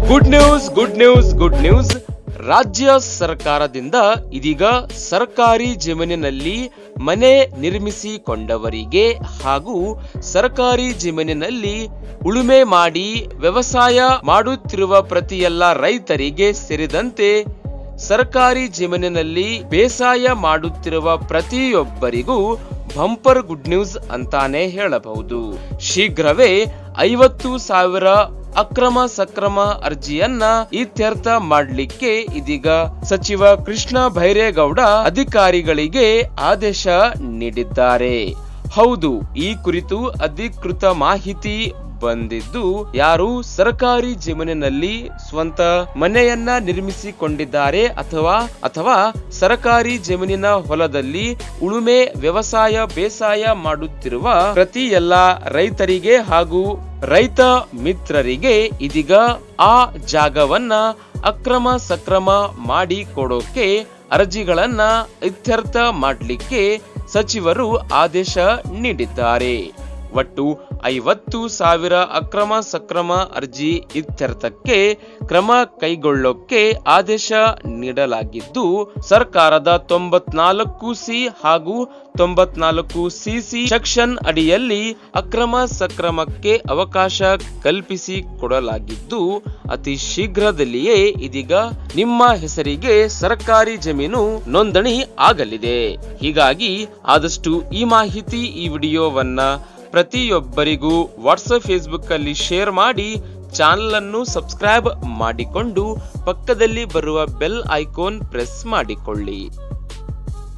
good news good news good news ರಾಜ್ಯ ಸರ್ಕಾರದಿಂದ ಇದೀಗ ಸರ್ಕಾರಿ ಜಮೀನಿನಲ್ಲಿ ಮನೆ ನಿರ್ಮಿಸಿಕೊಂಡವರಿಗೆ ಹಾಗೂ ಸರ್ಕಾರಿ ಜಮೀನಿನಲ್ಲಿ ಉಳುಮೆ ಮಾಡಿ ವ್ಯವಸಾಯ ಮಾಡುತ್ತಿರುವ ಪ್ರತಿಯೆಲ್ಲ ರೈತರಿಗೆ ಸೇರಿದಂತೆ ಸರ್ಕಾರಿ ಜಮೀನಿನಲ್ಲಿ ಬೇಸಾಯ ಮಾಡುತ್ತಿರುವ ಪ್ರತಿಯೊಬ್ಬರಿಗೂ ಬಂಪರ್ ಗುಡ್ ನ್ಯೂಸ್ ಅಂತಾನೆ ಹೇಳಬಹುದು ಶೀಘ್ರವೇ ಐವತ್ತು ಸಾವಿರ ಅಕ್ರಮ ಸಕ್ರಮ ಅರ್ಜಿಯನ್ನ ಇತ್ಯರ್ಥ ಮಾಡಲಿಕ್ಕೆ ಇದೀಗ ಸಚಿವ ಕೃಷ್ಣ ಬೈರೇಗೌಡ ಅಧಿಕಾರಿಗಳಿಗೆ ಆದೇಶ ನೀಡಿದ್ದಾರೆ ಹೌದು ಈ ಕುರಿತು ಅಧಿಕೃತ ಮಾಹಿತಿ ಬಂದಿದ್ದು ಯಾರು ಸರ್ಕಾರಿ ಜಮೀನಿನಲ್ಲಿ ಸ್ವಂತ ಮನೆಯನ್ನ ನಿರ್ಮಿಸಿಕೊಂಡಿದ್ದಾರೆ ಅಥವಾ ಅಥವಾ ಸರ್ಕಾರಿ ಜಮೀನಿನ ಹೊಲದಲ್ಲಿ ಉಳುಮೆ ವ್ಯವಸಾಯ ಬೇಸಾಯ ಮಾಡುತ್ತಿರುವ ಪ್ರತಿ ಎಲ್ಲ ರೈತರಿಗೆ ಹಾಗೂ ರೈತ ಮಿತ್ರರಿಗೆ ಇದೀಗ ಆ ಜಾಗವನ್ನ ಅಕ್ರಮ ಸಕ್ರಮ ಮಾಡಿ ಕೊಡೋಕೆ ಅರ್ಜಿಗಳನ್ನ ಇತ್ಯರ್ಥ ಮಾಡಲಿಕ್ಕೆ ಸಚಿವರು ಆದೇಶ ನೀಡಿದ್ದಾರೆ ಒಟ್ಟು ಐವತ್ತು ಸಾವಿರ ಅಕ್ರಮ ಸಕ್ರಮ ಅರ್ಜಿ ಇತ್ಯರ್ಥಕ್ಕೆ ಕ್ರಮ ಕೈಗೊಳ್ಳೋಕೆ ಆದೇಶ ನೀಡಲಾಗಿದ್ದು ಸರ್ಕಾರದ ತೊಂಬತ್ನಾಲ್ಕು ಸಿ ಹಾಗೂ ತೊಂಬತ್ನಾಲ್ಕು ಸಿಸಿ ಸೆಕ್ಷನ್ ಅಡಿಯಲ್ಲಿ ಅಕ್ರಮ ಸಕ್ರಮಕ್ಕೆ ಅವಕಾಶ ಕಲ್ಪಿಸಿ ಕೊಡಲಾಗಿದ್ದು ಅತಿ ಶೀಘ್ರದಲ್ಲಿಯೇ ಇದೀಗ ನಿಮ್ಮ ಹೆಸರಿಗೆ ಸರ್ಕಾರಿ ಜಮೀನು ನೋಂದಣಿ ಆಗಲಿದೆ ಹೀಗಾಗಿ ಆದಷ್ಟು ಈ ಮಾಹಿತಿ ಈ ವಿಡಿಯೋವನ್ನ ಪ್ರತಿಯೊಬ್ಬರಿಗೂ ವಾಟ್ಸಪ್ ಫೇಸ್ಬುಕ್ ಅಲ್ಲಿ ಶೇರ್ ಮಾಡಿ ಚಾನಲ್ ಅನ್ನು ಸಬ್ಸ್ಕ್ರೈಬ್ ಮಾಡಿಕೊಂಡು ಪಕ್ಕದಲ್ಲಿ ಬರುವ ಬೆಲ್ ಐಕಾನ್ ಪ್ರೆಸ್ ಮಾಡಿಕೊಳ್ಳಿ